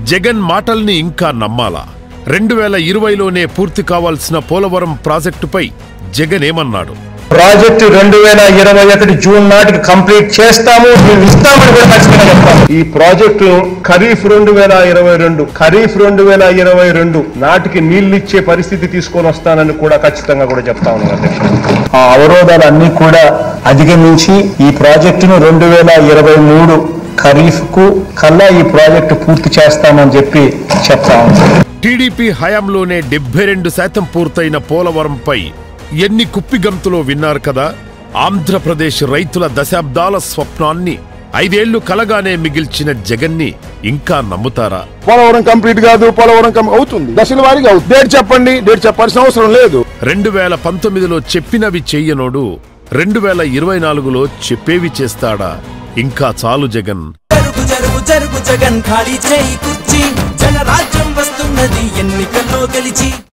జగన్ మాటల్ని ఇంకా నమ్మాలా రెండు వేల ఇరవైలోనే పూర్తి కావాల్సిన పోలవరం ప్రాజెక్టుపై జగన్ ఏమన్నాడు ప్రాజెక్టు రెండు వేల ఇరవై ఒకటి జూన్ నాటికి కంప్లీట్ చేస్తాము మేము ఇస్తామని కూడా ఖచ్చితంగా చెప్తాము ఈ ప్రాజెక్టు ఖరీఫ్ రెండు వేల ఇరవై రెండు ఖరీఫ్ రెండు వేల ఇరవై రెండు నాటికి నీళ్లు ఇచ్చే పరిస్థితి తీసుకొని వస్తానని కూడా ఖచ్చితంగా కూడా చెప్తా ఉన్నాను అధ్యక్షుడు ఆ అవరోధాలన్నీ కూడా అధిగమించి ఈ ప్రాజెక్టును రెండు వేల ఇరవై మూడు ఖరీఫ్ కు కల్లా ఈ ప్రాజెక్టు పూర్తి చేస్తామని చెప్పి చెప్తా ఉన్నాను టీడీపీ హయాంలోనే డెబ్బై రెండు శాతం పూర్తయిన పోలవరంపై ఎన్ని కుప్పిగంతులో విన్నారు కదా ఆంధ్రప్రదేశ్ రైతుల దశాబ్దాల స్వప్నాన్ని ఐదేళ్లు కలగానే మిగిల్చిన జగన్ని ఇంకా నమ్ముతారా పోలవరం కంప్లీట్ కాదు పోలవరం కం- అవుతుంది దశల వారీగా అవుతుంది డేట్ చెప్పండి డేట్ చెప్పాల్సిన అవసరం లేదు రెండు వేల పంతొమ్మిదిలో చెప్పినవి చెయ్యనోడు రెండు వేల ఇరవై నాలుగులో చెప్పేవి చేస్తాడా ఇంకా చాలు జగన్ జరుగు జరుగు జరుగు జగన్ ఖాళీ చేయి కుర్చీ జనరాజ్యం వస్తున్నది ఎన్నికల్లో గెలిచి